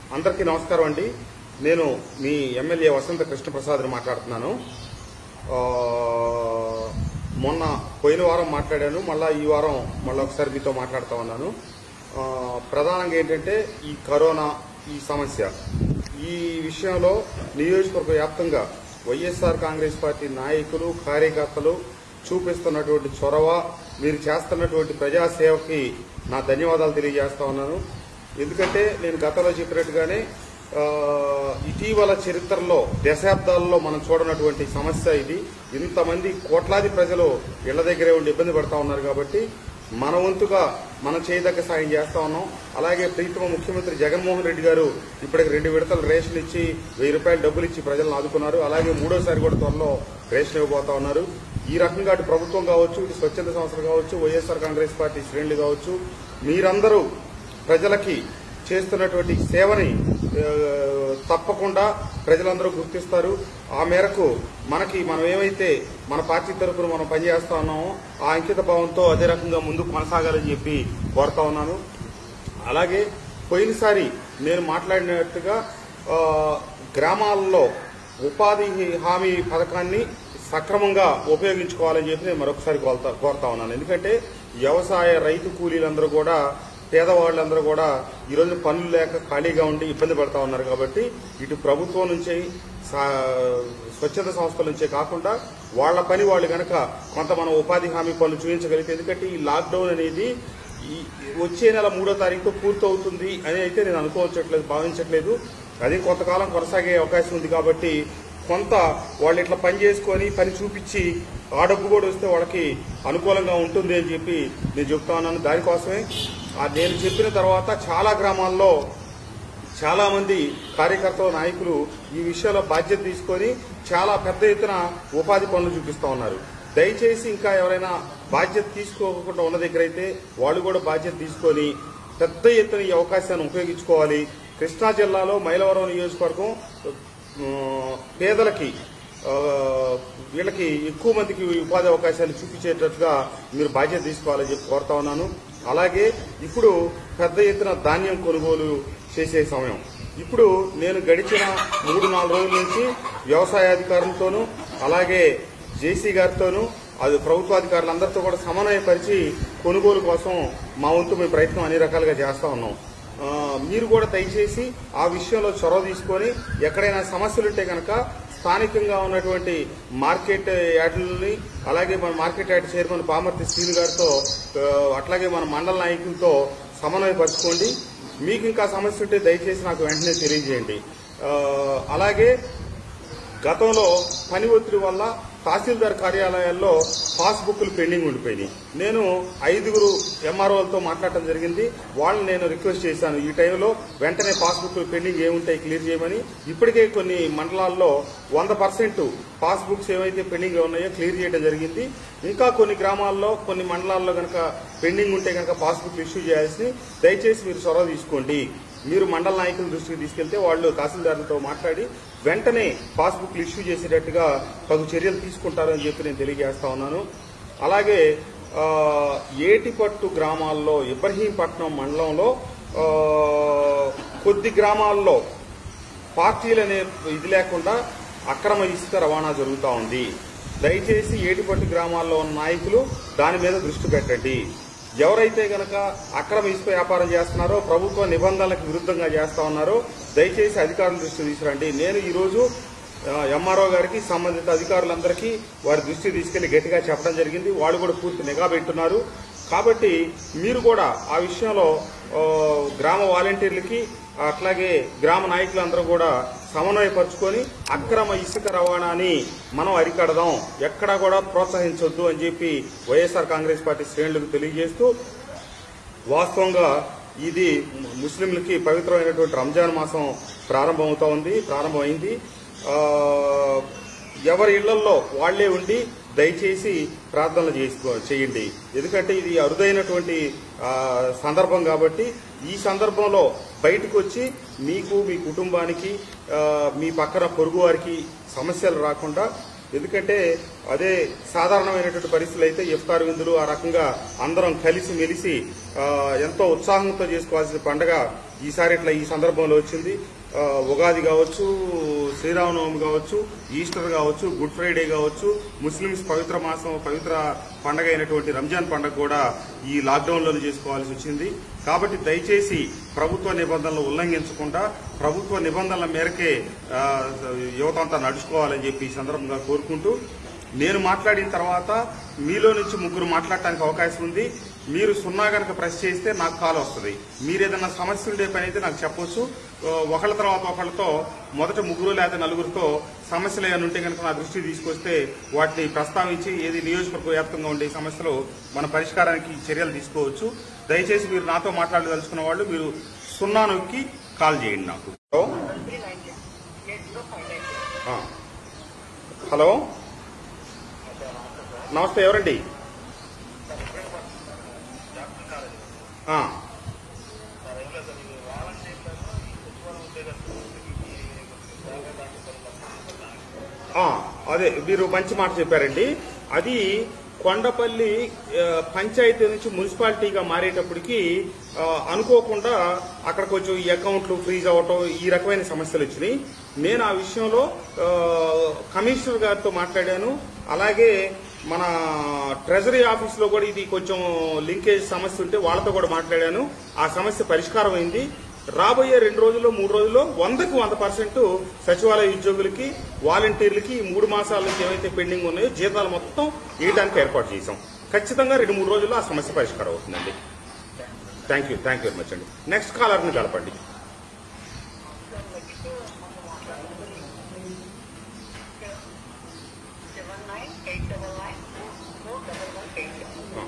అందరికీ నమస్కారం అండి నేను మీ ఎమ్మెల్యే వసంత కృష్ణప్రసాద్ని మాట్లాడుతున్నాను ఆ, మొన్న పోయిన వారం మాట్లాడాను మళ్ళా ఈ వారం మళ్ళీ ఒకసారి మీతో మాట్లాడుతూ ఉన్నాను ఆ, ప్రధానంగా ఏంటంటే ఈ కరోనా ఈ సమస్య ఈ విషయంలో నియోజకవర్గ వ్యాప్తంగా వైఎస్ఆర్ కాంగ్రెస్ పార్టీ నాయకులు కార్యకర్తలు చూపిస్తున్నటువంటి చొరవ మీరు చేస్తున్నటువంటి ప్రజాసేవకి నా ధన్యవాదాలు తెలియజేస్తా ఉన్నాను ఎందుకంటే నేను గతంలో చెప్పినట్టుగానే ఆ, ఇటీవల చరిత్రలో దశాబ్దాల్లో మనం చూడనటువంటి సమస్య ఇది ఇంతమంది కోట్లాది ప్రజలు ఇళ్ల దగ్గరే ఉండి ఇబ్బంది పడతా ఉన్నారు కాబట్టి మన వంతుగా మనం చేయదగ్గ సాయం చేస్తా ఉన్నాం అలాగే ప్రీతమ ముఖ్యమంత్రి జగన్మోహన్ రెడ్డి గారు ఇప్పటికి రెండు విడతలు రేషన్ ఇచ్చి వెయ్యి రూపాయలు డబ్బులు ఇచ్చి ప్రజలను ఆదుకున్నారు అలాగే మూడోసారి కూడా త్వరలో రేషన్ ఇవ్వబోతా ఉన్నారు ఈ రకంగా అటు ప్రభుత్వం కావచ్చు ఇటు స్వచ్ఛంద సంస్థలు కావచ్చు వైఎస్ఆర్ కాంగ్రెస్ పార్టీ శ్రేణులు కావచ్చు మీరందరూ ప్రజలకి చేస్తున్నటువంటి సేవని ఆ, తప్పకుండా ప్రజలందరూ గుర్తిస్తారు ఆ మేరకు మనకి మనం ఏమైతే మన పార్టీ తరఫున మనం పనిచేస్తా ఉన్నామో ఆ అంకిత భావంతో అదే రకంగా ముందుకు కొనసాగాలని చెప్పి కోరుతా ఉన్నాను అలాగే పోయినసారి నేను మాట్లాడినట్టుగా ఆ, గ్రామాల్లో ఉపాధి హామీ పథకాన్ని సక్రమంగా ఉపయోగించుకోవాలని చెప్పి నేను మరొకసారి కోరుతా కోరుతా ఉన్నాను ఎందుకంటే వ్యవసాయ రైతు కూలీలందరూ కూడా పేదవాళ్ళందరూ కూడా ఈ రోజు పనులు లేక ఖాళీగా ఉండి ఇబ్బంది పడతా ఉన్నారు కాబట్టి ఇటు ప్రభుత్వం నుంచి సా- స్వచ్ఛంద సంస్థల నుంచే కాకుండా వాళ్ళ పని వాళ్ళు గనక కొంత మనం ఉపాధి హామీ పనులు చూపించగలిగితే ఎందుకంటే ఈ లాక్డౌన్ అనేది ఈ వచ్చే నెల మూడో తారీఖుతో పూర్తవుతుంది అని అయితే నేను అనుకోవచ్చట్లేదు భావించట్లేదు అది కొంతకాలం కొనసాగే అవకాశం ఉంది కాబట్టి కొంత వాళ్ళు ఇట్లా పని చేసుకొని పని చూపించి ఆ డబ్బు కూడా వస్తే వాళ్ళకి అనుకూలంగా ఉంటుంది అని చెప్పి నేను చెప్తా ఉన్నాను దానికోసమే ఆ నేను చెప్పిన తర్వాత చాలా గ్రామాల్లో చాలా మంది కార్యకర్తల నాయకులు ఈ విషయంలో బాధ్యత తీసుకొని చాలా పెద్ద ఎత్తున ఉపాధి పనులు చూపిస్తా ఉన్నారు దయచేసి ఇంకా ఎవరైనా బాధ్యత తీసుకోకుండా ఉన్న దగ్గర అయితే వాళ్ళు కూడా బాధ్యత తీసుకొని పెద్ద ఎత్తున ఈ అవకాశాన్ని ఉపయోగించుకోవాలి కృష్ణా జిల్లాలో మైలవరం నియోజకవర్గం ఆ, పేదలకి ఆ, వీళ్ళకి ఎక్కువ మందికి ఉపాధి అవకాశాలు చూపించేటట్టుగా మీరు బాధ్యత తీసుకోవాలని చెప్పి కోరుతా ఉన్నాను అలాగే ఇప్పుడు పెద్ద ఎత్తున ధాన్యం కొనుగోలు చేసే సమయం ఇప్పుడు నేను గడిచిన మూడు నాలుగు రోజుల నుంచి వ్యవసాయాధికారులతోనూ అలాగే జేసీ గారితోనూ అది ప్రభుత్వాధికారులందరితో కూడా సమన్వయపరిచి కొనుగోలు కోసం మా వంతు మేము ప్రయత్నం అన్ని రకాలుగా చేస్తా ఉన్నాం ఆ, మీరు కూడా దయచేసి ఆ విషయంలో చొరవ తీసుకొని ఎక్కడైనా సమస్యలుంటే కనుక స్థానికంగా ఉన్నటువంటి మార్కెట్ యార్డులని అలాగే మన market yard chairman Pamarthi Srinu గారితో ఆ, అట్లాగే మన మండల నాయకులతో సమన్వయపరచుకోండి మీకు ఇంకా సమస్య ఉంటే దయచేసి నాకు వెంటనే తెలియజేయండి ఆ, అలాగే గతంలో పని ఒత్తిడి వల్ల తహసీల్దార్ కార్యాలయాల్లో పాస్బుక్లు పెండింగ్ ఉండిపోయినాయి నేను ఐదుగురు ఎంఆర్ఓలతో మాట్లాడటం జరిగింది వాళ్ళని నేను రిక్వెస్ట్ చేశాను ఈ టైంలో వెంటనే పాస్బుక్లు పెండింగ్ ఏముంటాయి క్లియర్ చేయమని ఇప్పటికే కొన్ని మండలాల్లో వంద పర్సెంట్ పాస్బుక్స్ ఏవైతే పెండింగ్ ఉన్నాయో క్లియర్ చేయడం జరిగింది ఇంకా కొన్ని గ్రామాల్లో కొన్ని మండలాల్లో కనుక పెండింగ్ ఉంటే కనుక పాస్బుక్ ఇష్యూ చేయాల్సి దయచేసి మీరు చొరవ తీసుకోండి మీరు మండల నాయకుల దృష్టికి తీసుకెళ్తే వాళ్ళు తహసీల్దార్లతో మాట్లాడి వెంటనే పాస్బుక్లు ఇష్యూ చేసేటట్టుగా తగు చర్యలు తీసుకుంటారని చెప్పి నేను తెలియజేస్తా ఉన్నాను అలాగే ఆ, ఏటిపట్టు గ్రామాల్లో ఇబ్రహీంపట్నం మండలంలో ఆ, కొద్ది గ్రామాల్లో పార్టీలు అనే ఇది లేకుండా అక్రమ ఇసుక రవాణా జరుగుతూ ఉంది దయచేసి ఏటిపట్టు గ్రామాల్లో ఉన్న నాయకులు దాని మీద దృష్టి పెట్టండి ఎవరైతే గనక అక్రమ ఇసుక వ్యాపారం చేస్తున్నారో ప్రభుత్వ నిబంధనలకు విరుద్ధంగా చేస్తా ఉన్నారో దయచేసి అధికారుల దృష్టి తీసుకురండి నేను ఈరోజు ఎంఆర్ఓ గారికి సంబంధిత అధికారులందరికీ వారి దృష్టి తీసుకెళ్లి గట్టిగా చెప్పడం జరిగింది వాళ్ళు కూడా పూర్తి నిఘా పెట్టున్నారు కాబట్టి మీరు కూడా ఆ విషయంలో ఆ, గ్రామ వాలంటీర్లకి అట్లాగే గ్రామ నాయకులందరూ కూడా సమన్వయపరుచుకొని అక్రమ ఇసుక రవాణాని మనం అరికడదాం ఎక్కడా కూడా ప్రోత్సహించొద్దు అని చెప్పి వైఎస్ఆర్ కాంగ్రెస్ పార్టీ శ్రేణులకు తెలియజేస్తూ వాస్తవంగా ఇది ముస్లింలకి పవిత్రమైనటువంటి రంజాన్ మాసం ప్రారంభమవుతా ఉంది ప్రారంభమైంది ఆ, ఎవరి ఇళ్లలో వాళ్లే ఉండి దయచేసి ప్రార్థనలు చేసుకో చేయండి ఎందుకంటే ఇది అరుదైనటువంటి ఆ, సందర్భం కాబట్టి ఈ సందర్భంలో బయటకు వచ్చి మీకు మీ కుటుంబానికి ఆ, మీ పక్కన పొరుగు వారికి సమస్యలు రాకుండా ఎందుకంటే అదే సాధారణమైనటువంటి పరిస్థితులు అయితే ఇఫ్తార్ విందులు ఆ రకంగా అందరం కలిసి మెలిసి ఆ, ఎంతో ఉత్సాహంతో చేసుకోవాల్సిన పండగ ఈసారి ఇట్లా ఈ సందర్భంలో వచ్చింది ఆ, ఉగాది కావచ్చు శ్రీరామనవమి కావచ్చు ఈస్టర్ కావచ్చు గుడ్ ఫ్రైడే కావచ్చు ముస్లిమ్స్ పవిత్ర మాసం పవిత్ర పండగ అయినటువంటి రంజాన్ పండగ కూడా ఈ లాక్డౌన్లో చేసుకోవాల్సి వచ్చింది కాబట్టి దయచేసి ప్రభుత్వ నిబంధనలు ఉల్లంఘించకుండా ప్రభుత్వ నిబంధనల మేరకే ఆ, యువత అంతా నడుచుకోవాలని చెప్పి ఈ సందర్భంగా కోరుకుంటూ నేను మాట్లాడిన తర్వాత మీలో నుంచి ముగ్గురు మాట్లాడటానికి అవకాశం ఉంది మీరు సున్నా గనక ప్రెస్ చేస్తే నాకు కాల్ వస్తుంది మీరు ఏదైనా సమస్య ఉండే పని అయితే నాకు చెప్పొచ్చు ఆ, ఒకళ్ళ తర్వాత ఒకళ్ళతో మొదట ముగ్గురు లేదా నలుగురితో సమస్యలు ఏమైనా ఉంటే కనుక నా దృష్టికి తీసుకొస్తే వాటిని ప్రస్తావించి ఏది నియోజకవర్గ వ్యాప్తంగా ఉండే సమస్యలు మన పరిష్కారానికి చర్యలు తీసుకోవచ్చు దయచేసి మీరు నాతో మాట్లాడదలుచుకున్న వాళ్ళు మీరు సున్నా నొక్కి కాల్ చేయండి నాకు హలో ఆ. హలో నమస్తే ఎవరండి ఆ. ఆ, అదే మీరు మంచి మాట చెప్పారండి అది కొండపల్లి ఆ, పంచాయతీ నుంచి మున్సిపాలిటీగా మారేటప్పటికి ఆ, అనుకోకుండా అక్కడ కొంచెం ఈ అకౌంట్లు ఫ్రీజ్ అవ్వటం ఈ రకమైన సమస్యలు వచ్చినాయి నేను ఆ విషయంలో ఆ, కమిషనర్ గారితో మాట్లాడాను అలాగే మన ట్రెజరీ ఆఫీస్ లో కూడా ఇది కొంచెం లింకేజ్ సమస్య ఉంటే వాళ్ళతో కూడా మాట్లాడాను ఆ సమస్య పరిష్కారం అయింది రాబోయే రెండు రోజుల్లో మూడు రోజుల్లో వందకు వంద పర్సెంట్ సచివాలయ ఉద్యోగులకి వాలంటీర్లకి ఈ మూడు మాసాల నుంచి ఏవైతే పెండింగ్ ఉన్నాయో జీతాలు మొత్తం ఇవ్వడానికి ఏర్పాటు చేశాం ఖచ్చితంగా రెండు మూడు రోజుల్లో ఆ సమస్య పరిష్కారం అవుతుందండి thank you thank you very much అండి నెక్స్ట్ కాలర్ని కలపండి seven nine eight double nine four double one eight. ఆ.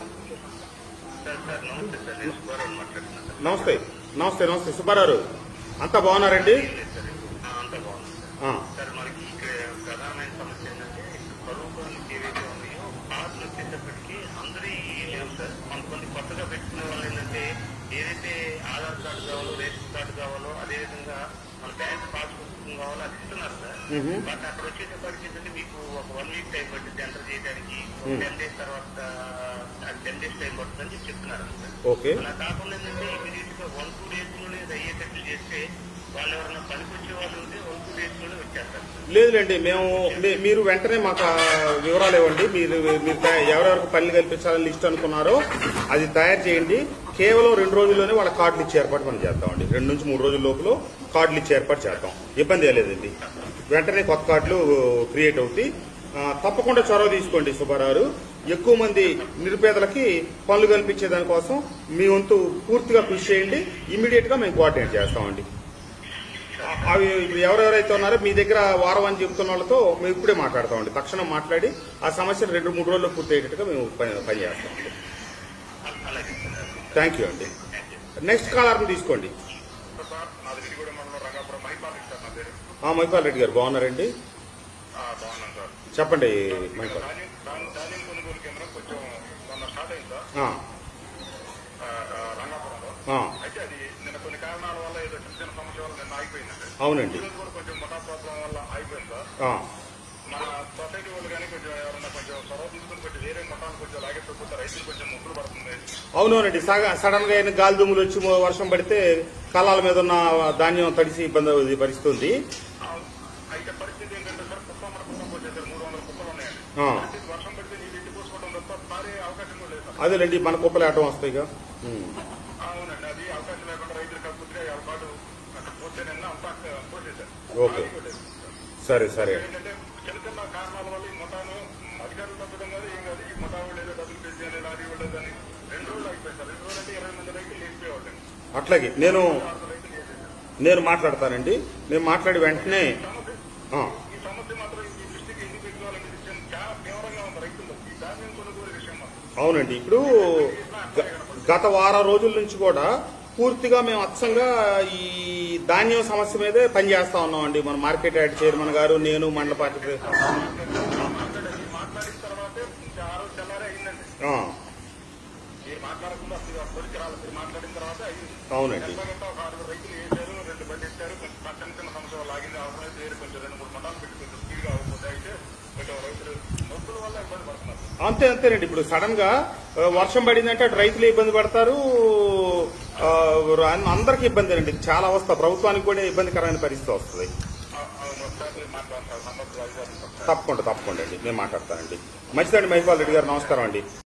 సార్ సార్ నమస్తే సార్ నేను సుబ్బారావు మాట్లాడుతున్నాను సార్ నమస్తే నమస్తే నమస్తే సుబ్బారావు అంతా బాగున్నారండి లేదు సార్ ఆ, అంతా బాగుంది సార్ ఆ, సార్ మనకి ఇక్కడ ప్రధానమైన సమస్య ఏంటంటే కరువు పనులు ఏవైతే ఉన్నాయో కార్డులు వచ్చేటప్పటికి అందరూ లేవు సార్ కొంతమంది కొత్తగా పెట్టుకునే వాళ్ళు ఏంటంటే ఏదైతే ఆధార్ కార్డు కావాలో రేషన్ కార్డు కావాలో అదేవిధంగా మన బ్యాంక్ పాస్బుక్ కావాలో అది ఇస్తున్నారు సార్ మ్హూ. బట్ అక్కడ వచ్చేటప్పటికి ఏంటంటే మీకు ఒక వన్ వీక్ టైం పట్టింది ఎంటర్ చేయడానికి మ్. టెన్ డేస్ తర్వాత టెన్ డేస్ టైం పడుతుందని చెప్పి చెప్తున్నారు సార్ ఓకే అలా కాకుండా ఏంటంటే ఇమీడియట్ గా వన్ టూ డేస్ లోనే ఇది అయ్యేటట్లు చేస్తే వాళ్ళు ఎవరైనా పనికొచ్చే వాళ్ళు ఉంటే వన్ టూ డేస్ లోనే వచ్చేస్తారు లేదులేండి మేము మీ- మీరు వెంటనే మాకు ఆ వివరాలు ఇవ్వండి మీరు మీరు తయ- ఎవరెవరికి పనులు కల్పించాలని లిస్ట్ అనుకున్నారో అది తయారు చేయండి కేవలం రెండు రోజుల్లోనే వాళ్ళ కార్డులు ఇచ్చే ఏర్పాటు మనం చేద్దామండి రెండు నుంచి మూడు రోజుల లోపల కార్డులు ఇచ్చే ఏర్పాటు చేద్దాం ఇబ్బంది ఏం లేదండి వెంటనే కొత్త కార్డులు క్రియేట్ అవుతాయి ఆ, తప్పకుండా చొరవ తీసుకోండి సుబ్బారావు ఎక్కువ మంది నిరుపేదలకి పనులు కల్పించే దానికోసం మీ వంతు పూర్తిగా కృషి చేయండి ఇమీడియట్ గా మేము కోఆర్డినేట్ చేస్తామండి అవి ఇప్పుడు ఎవరెవరైతే ఉన్నారో మీ దగ్గర వారం అని చెప్తున్న వాళ్ళతో మేము ఇప్పుడే మాట్లాడతామండి తక్షణం మాట్లాడి ఆ సమస్యను రెండు మూడు రోజుల్లో పూర్తి అయ్యేటట్టుగా మేము పని పని చేస్తామండి అలాగే సార్ థ్యాంక్ యూ అండి నెక్స్ట్ కాలర్ని తీసుకోండి సార్ నాది విడిగూడ మండలం రంగాపురం మైపాల్ సార్ నా పేరు ఆ, మైపాల్ రెడ్డి గారు బాగున్నారండి బాగున్నాను సార్ చెప్పండి మైపాల్ ధాన్యం ధాన్యం ధాన్యం కొనుగోలు కేంద్రం కొంచెం మొన్న స్టార్ట్ అయింది సార్ ఆ, ఆ, ఆ, రంగాపురంలో ఆ, అయితే అది నిన్న కొన్ని కారణాల వల్ల ఏదో చిన్న చిన్న సమస్య వల్ల నిన్న ఆగిపోయిందండి అవునండి ఈ రోజు కూడా కొంచెం మొటా ప్రాబ్లం వల్ల ఆగిపోయింది సార్ ఆ, మన సొసైటీ వాళ్ళు కానీ కొంచెం ఎవరన్నా కొంచెం చొరవ తీసుకుని కొంచెం వేరే మఠాలు కొంచెం లాగే పెట్టుకుంటే రైతులు కొంచెం ముగ్గురు పడుతుంది అవునవునండి సగ సడన్ గా అయిన గాలి దుమ్ములు వచ్చి మో- వర్షం పడితే కళ్ళాల మీద ఉన్న ధాన్యం తడిసి ఇబ్బంది పరిస్థితుంది ఆ, అయితే పరిస్థితి ఏంటంటే సార్ కుప్ప మన కుప్పం వచ్చేసారు మూడు వందల కుప్పలు ఉన్నాయండి ఆ. పరిస్థితి వర్షం పడితే నీళ్ళు ఎత్తి పోసుకోవడం తప్ప మారే అవకాశం కూడా లేదు సార్ అదేలేండి మన కుప్పలు ఆటం వస్తాయిగా ఉమ్. అవునండి అది అవకాశం లేకుండా రైతులు కలుపుతుంటే ఏర్పాటు అక్కడ పోతే నిన్న అంతా పోసేసారు ఓకే. సరే సరే ఏంటంటే చిన్న చిన్న కారణాల వల్ల ఈ ముఠాను అధికారులు తప్పడం కాదు ఏం కాదు ఈ ముఠా వాళ్ళు ఏదో డబ్బులు పెంచాలి లారీ వాళ్ళదని రెండు రోజులు అయిపోయింది సార్ రెండు రోజులు అంటే ఇరవై మంది రైతులు లేచిపోయేవాళ్ళండి అట్లాగే నేను ఆరు రైతులు లేచేసారు నేను మాట్లాడతానండి నేను మాట్లాడి వెంటనే ఆ, ఈ సమస్య మాత్రం ఈ దృష్టికి ఎందుకు పెట్టుకోవాలనే విషయం చాలా తీవ్రంగా ఉంది రైతుల్లో ఈ ధాన్యం కొనుగోలు విషయం మాత్రం అవునండి ఇప్పుడు గ- గత వారం రోజుల నుంచి కూడా పూర్తిగా మేము అచ్చంగా ఈ ధాన్యం సమస్య మీదే పనిచేస్తా ఉన్నామండి మన మార్కెట్ యాడ్ చైర్మన్ గారు నేను మండల పార్టీ ప్రె- మాట్లాడి మాట్లాడిన తర్వాతే ఇంకా ఆ రోజు తెల్లారే అయిందండి ఆ, మీరు మాట్లాడకుండా అసలు అప్పటికి రాలేదు మీరు మాట్లాడిన తర్వాత అయింది అవునండి ఎట్లాగంటే ఒక ఆరుగురు రైతులు వేసారు రెండు బండి ఎత్తారు కొంచెం పక్కన చిన్న సమస్య వల్ల ఆగింది అవసరమైతే వేరే కొంచెం రెండు మూడు మఠాలు పెట్టి కొంచెం స్పీడ్గా అవ్వకపోతే అయితే కొంచెం రైతులు నొప్పుల వల్ల ఇబ్బంది పడుతున్నారు అంతే అంతేనండి ఇప్పుడు సడన్ గా ఆ, వర్షం పడిందంటే అటు రైతులు ఇబ్బంది పడతారు ఆ, అన్- అందరికీ ఇబ్బంది అండి చాలా అవస్థ ప్రభుత్వానికి కూడా ఇబ్బందికరమైన పరిస్థితి వస్తుంది అవును ఒకసారి మీరు మాట్లాడతారు నంబర్ వైజాగ్ తప్పకుండా తప్పకుండా అండి నేను మాట్లాడతానండి మంచిదండి మహిపాల్ రెడ్డి గారు నమస్కారం అండి